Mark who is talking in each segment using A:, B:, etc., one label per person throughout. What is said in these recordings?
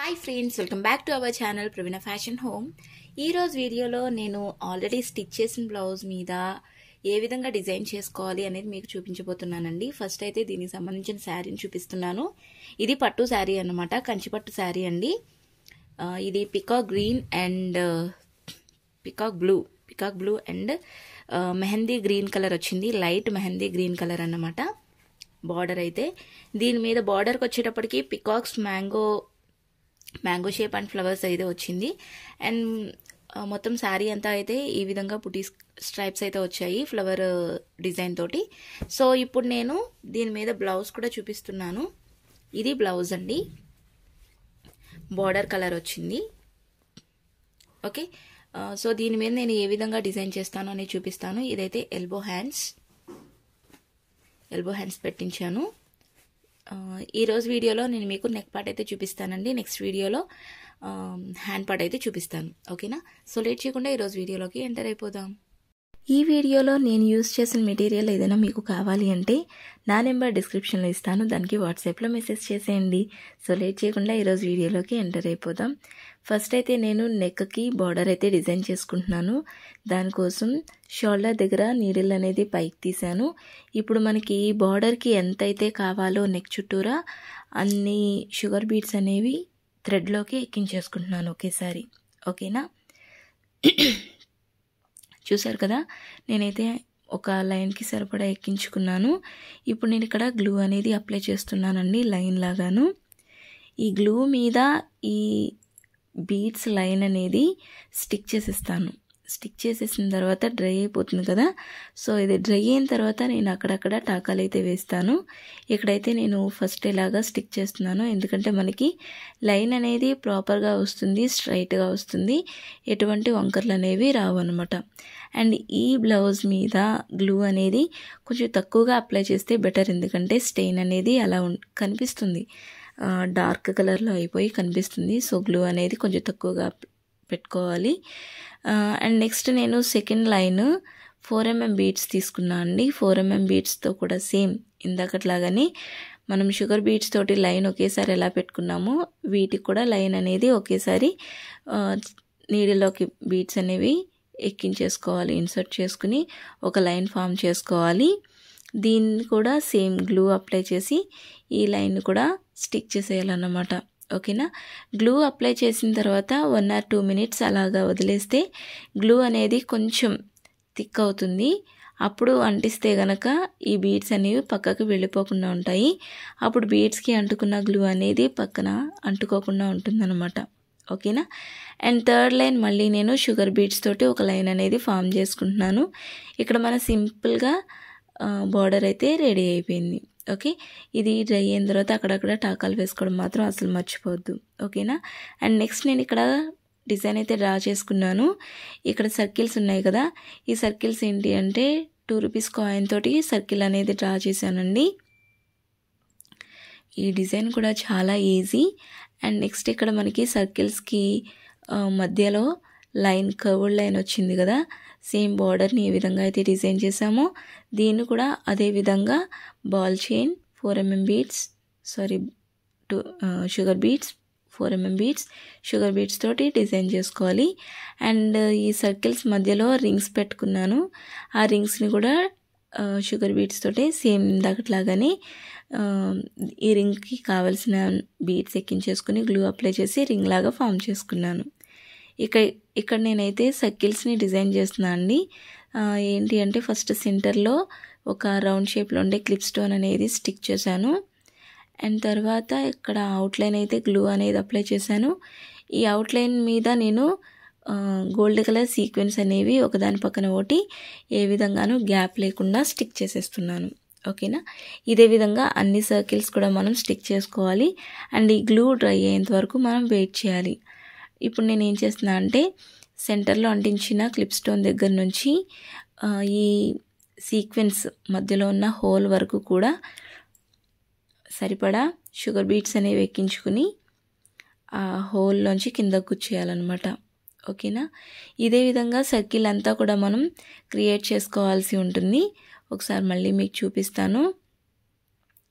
A: hi friends welcome back to our channel Praveena fashion home ఈరోజు వీడియోలో నేను ఆల్రెడీ స్టిచ్ చేసిన బ్లౌజ్ మీద ఏ విధంగా డిజైన్ చేసుకోవాలి అనేది మీకు చూపించబోతున్నానండి ఫస్ట్ అయితే దీనికి సంబంధించిన శారీని చూపిస్తున్నాను ఇది పట్టు శారీ అన్నమాట కంచిపట్టు శారీ అండి ఆ, ఇది peacock green and peacock blue peacock blue and mehndi green colour వచ్చింది లైట్ మెహందీ గ్రీన్ కలర్ అన్నమాట బార్డర్ అయితే దీని మీద బార్డర్కి వచ్చేటప్పటికి peacocks mango mango shape and flowers అయితే వచ్చింది అండ్ ఆ, మొత్తం శారీ అంతా అయితే ఈ విధంగా పుట్టి స్ట్రైప్స్ అయితే వచ్చాయి ఫ్లవర్ డిజైన్ తోటి సో ఇప్పుడు నేను దీని మీద బ్లౌజ్ కూడా చూపిస్తున్నాను ఇది బ్లౌజ్ అండి బార్డర్ కలర్ వచ్చింది ఓకే ఆ, సో దీని మీద నేను ఏ విధంగా డిజైన్ చేస్తాను అనేది చూపిస్తాను ఇదైతే ఎల్బో హ్యాండ్స్ ఎల్బో హ్యాండ్స్ పెట్టించాను ఆ, ఈరోజు వీడియోలో నేను మీకు నెక్ పార్ట్ అయితే చూపిస్తానండి నెక్స్ట్ వీడియోలో ఆ, హ్యాండ్ పార్ట్ అయితే చూపిస్తాను ఓకేనా సో లేట్ చేయకుండా ఈరోజు వీడియోలోకి ఎంటర్ అయిపోదాం ఈ వీడియోలో నేను యూస్ చేసిన మెటీరియల్ ఏదైనా మీకు కావాలి అంటే నా నెంబర్ డిస్క్రిప్షన్లో ఇస్తాను దానికి వాట్సాప్లో మెసేజ్ చేసేయండి సో లేట్ చేయకుండా ఈరోజు వీడియోలోకి ఎంటర్ అయిపోదాం ఫస్ట్ అయితే నేను నెక్కి బార్డర్ అయితే డిజైన్ చేసుకుంటున్నాను దానికోసం షోల్డర్ దగ్గర నీడిల్ అనేది పైకి తీసాను ఇప్పుడు మనకి బార్డర్కి ఎంత అయితే కావాలో నెక్ చుట్టూరా అన్ని షుగర్ బీట్స్ అనేవి థ్రెడ్లోకి ఎక్కించేసుకుంటున్నాను ఒకేసారి ఓకేనా చూసారు కదా నేనైతే ఒక లైన్కి సరిపడా ఎక్కించుకున్నాను ఇప్పుడు నేను ఇక్కడ గ్లూ అనేది అప్లై చేస్తున్నానండి లైన్ లాగాను ఈ గ్లూ మీద ఈ బీడ్స్ లైన్ అనేది స్టిక్ చేసేస్తాను స్టిక్ చేసేసిన తర్వాత డ్రై అయిపోతుంది కదా సో ఇది డ్రై అయిన తర్వాత నేను అక్కడక్కడ టాకాలు అయితే వేస్తాను ఇక్కడైతే నేను ఫస్ట్ ఇలాగా స్టిక్ చేస్తున్నాను ఎందుకంటే మనకి లైన్ అనేది ప్రాపర్గా వస్తుంది స్ట్రైట్గా వస్తుంది ఎటువంటి వంకర్లు అనేవి రావు అనమాట అండ్ ఈ బ్లౌజ్ మీద గ్లూ అనేది కొంచెం తక్కువగా అప్లై చేస్తే బెటర్ ఎందుకంటే స్టెయిన్ అనేది అలా కనిపిస్తుంది డార్క్ కలర్లో అయిపోయి కనిపిస్తుంది సో గ్లూ అనేది కొంచెం తక్కువగా పెట్టుకోవాలి అండ్ నెక్స్ట్ నేను second line four mm beads తీసుకున్నా అండి ఫోర్ ఎంఎం బీట్స్తో కూడా సేమ్ ఇందాకట్లాగానే మనం షుగర్ బీట్స్ తోటి లైన్ ఒకేసారి ఎలా పెట్టుకున్నామో వీటికి కూడా లైన్ అనేది ఒకేసారి నీడిలోకి బీట్స్ అనేవి ఎక్కించేసుకోవాలి ఇన్సర్ట్ చేసుకుని ఒక లైన్ ఫామ్ చేసుకోవాలి దీన్ని కూడా సేమ్ గ్లూ అప్లై చేసి ఈ లైన్ కూడా స్టిక్ చేసేయాలన్నమాట ఓకేనా గ్లూ అప్లై చేసిన తర్వాత వన్ ఆర్ టూ మినిట్స్ అలాగా వదిలేస్తే గ్లూ అనేది కొంచెం థిక్ అవుతుంది అప్పుడు అంటిస్తే గనక ఈ బీడ్స్ అనేవి పక్కకు వెళ్ళిపోకుండా ఉంటాయి అప్పుడు బీడ్స్కి అంటుకున్న గ్లూ అనేది పక్కన అంటుకోకుండా ఉంటుందన్నమాట ఓకేనా అండ్ థర్డ్ లైన్ మళ్ళీ నేను షుగర్ బీడ్స్ తోటి ఒక లైన్ అనేది ఫామ్ చేసుకుంటున్నాను ఇక్కడ మన సింపుల్గా బార్డర్ అయితే రెడీ అయిపోయింది ఓకే ఇది డ్రై అయిన తర్వాత అక్కడక్కడ టాకాలు వేసుకోవడం మాత్రం అసలు మర్చిపోవద్దు ఓకేనా అండ్ నెక్స్ట్ నేను ఇక్కడ డిజైన్ అయితే డ్రా చేసుకున్నాను ఇక్కడ సర్కిల్స్ ఉన్నాయి కదా ఈ సర్కిల్స్ ఏంటి అంటే టూ రూపీస్ కాయిన్ తోటి సర్కిల్ అనేది డ్రా చేశానండి ఈ డిజైన్ కూడా చాలా ఈజీ అండ్ నెక్స్ట్ ఇక్కడ మనకి సర్కిల్స్కి మధ్యలో లైన్ కర్వ్డ్ లైన్ వచ్చింది కదా సేమ్ బార్డర్ని ఏ విధంగా అయితే డిజైన్ చేసామో దీన్ని కూడా అదే విధంగా ball chain four mm beads sorry two sugar beads four mm beads sugar beads తోటి డిజైన్ చేసుకోవాలి అండ్ ఈ సర్కిల్స్ మధ్యలో రింగ్స్ పెట్టుకున్నాను ఆ రింగ్స్ని కూడా షుగర్ బీట్స్ తోటి సేమ్ ఇందాకట్లాగానే ఈ రింగ్కి కావలసిన బీట్స్ ఎక్కించేసుకుని గ్లూ అప్లై చేసి రింగ్ లాగా ఫామ్ చేసుకున్నాను ఇక ఇక్కడ నేనైతే సర్కిల్స్ని డిజైన్ చేస్తున్నా అండి ఏంటి అంటే ఫస్ట్ సెంటర్లో ఒక రౌండ్ షేప్లో ఉండే క్లిప్ స్టోన్ అనేది స్టిక్ చేశాను అండ్ తర్వాత ఇక్కడ అవుట్లైన్ అయితే గ్లూ అనేది అప్లై చేశాను ఈ అవుట్లైన్ మీద నేను గోల్డ్ కలర్ సీక్వెన్స్ అనేవి ఒకదాని పక్కన ఒకటి ఏ విధంగానూ గ్యాప్ లేకుండా స్టిక్ చేసేస్తున్నాను ఓకేనా ఇదే విధంగా అన్ని సర్కిల్స్ కూడా మనం స్టిక్ చేసుకోవాలి అండ్ ఈ గ్లూ డ్రై అయ్యేంత వరకు మనం వెయిట్ చేయాలి ఇప్పుడు నేను ఏం చేస్తున్నా అంటే సెంటర్లో అంటించిన క్లిప్ స్టోన్ దగ్గర నుంచి ఈ సీక్వెన్స్ మధ్యలో ఉన్న హోల్ వరకు కూడా సరిపడా షుగర్ బీట్స్ అనేవి ఎక్కించుకుని ఆ హోల్లోంచి కింద కూర్చేయాలన్నమాట ఓకేనా ఇదే విధంగా సర్కిల్ అంతా కూడా మనం క్రియేట్ చేసుకోవాల్సి ఉంటుంది ఒకసారి మళ్ళీ మీకు చూపిస్తాను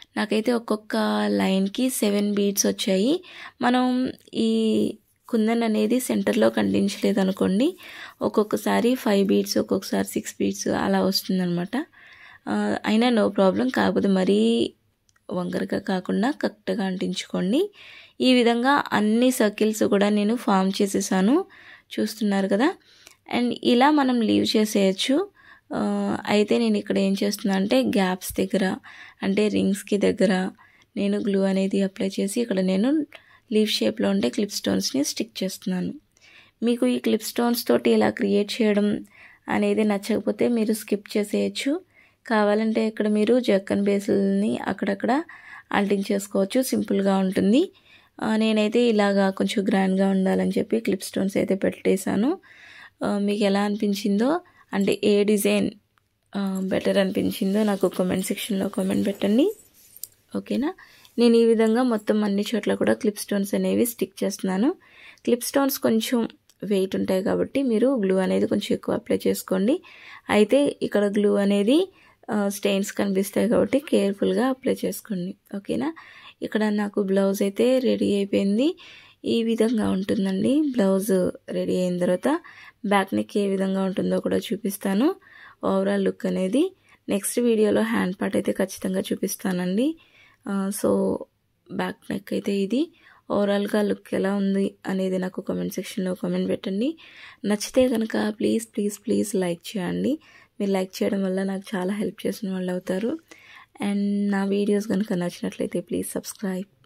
A: నాకైతే ఒక్కొక్క లైన్కి సెవెన్ బీడ్స్ వచ్చాయి మనం ఈ కుందన్ అనేది సెంటర్లో కంటించలేదు అనుకోండి ఒక్కొక్కసారి ఫైవ్ బీడ్స్ ఒక్కొక్కసారి సిక్స్ బీడ్స్ అలా వస్తుందన్నమాట అయినా నో ప్రాబ్లం కాకపోతే మరీ వంకరగా కాకుండా కరెక్ట్గా అంటించుకోండి ఈ విధంగా అన్ని సర్కిల్స్ కూడా నేను ఫామ్ చేసేసాను చూస్తున్నారు కదా అండ్ ఇలా మనం లీవ్ చేసేయచ్చు అయితే నేను ఇక్కడ ఏం చేస్తున్నా అంటే గ్యాప్స్ దగ్గర అంటే రింగ్స్కి దగ్గర నేను గ్లూ అనేది అప్లై చేసి ఇక్కడ నేను లీవ్ షేప్లో ఉండే క్లిప్ స్టోన్స్ని స్టిక్ చేస్తున్నాను మీకు ఈ క్లిప్ స్టోన్స్ తోటి ఇలా క్రియేట్ చేయడం అనేది నచ్చకపోతే మీరు స్కిప్ చేసేయచ్చు కావాలంటే ఇక్కడ మీరు జక్కన్ బేసుల్ని అక్కడక్కడ అంటించేసుకోవచ్చు సింపుల్గా ఉంటుంది నేనైతే ఇలాగా కొంచెం గ్రాండ్గా ఉండాలని చెప్పి క్లిప్ స్టోన్స్ అయితే పెట్టేశాను మీకు ఎలా అనిపించిందో అంటే ఏ డిజైన్ బెటర్ అనిపించిందో నాకు కామెంట్ సెక్షన్లో కామెంట్ పెట్టండి ఓకేనా నేను ఈ విధంగా మొత్తం అన్ని చోట్ల కూడా క్లిప్ స్టోన్స్ అనేవి స్టిక్ చేస్తున్నాను క్లిప్ స్టోన్స్ కొంచెం వెయిట్ ఉంటాయి కాబట్టి మీరు గ్లూ అనేది కొంచెం ఎక్కువ అప్లై చేసుకోండి అయితే ఇక్కడ గ్లూ అనేది స్టెయిన్స్ కనిపిస్తాయి కాబట్టి కేర్ఫుల్గా అప్లై చేసుకోండి ఓకేనా ఇక్కడ నాకు బ్లౌజ్ అయితే రెడీ అయిపోయింది ఈ విధంగా ఉంటుందండి బ్లౌజ్ రెడీ అయిన తర్వాత బ్యాక్ నెక్ ఏ విధంగా ఉంటుందో కూడా చూపిస్తాను ఓవరాల్ లుక్ అనేది నెక్స్ట్ వీడియోలో హ్యాండ్ పార్ట్ అయితే ఖచ్చితంగా చూపిస్తానండి సో బ్యాక్ నెక్ అయితే ఇది ఓవరాల్గా లుక్ ఎలా ఉంది అనేది నాకు కామెంట్ సెక్షన్లో కామెంట్ పెట్టండి నచ్చితే కనుక ప్లీజ్ ప్లీజ్ ప్లీజ్ లైక్ చేయండి మీరు లైక్ చేయడం వల్ల నాకు చాలా హెల్ప్ చేసిన వాళ్ళు అవుతారు అండ్ నా వీడియోస్ కనుక నచ్చినట్లయితే ప్లీజ్ సబ్స్క్రైబ్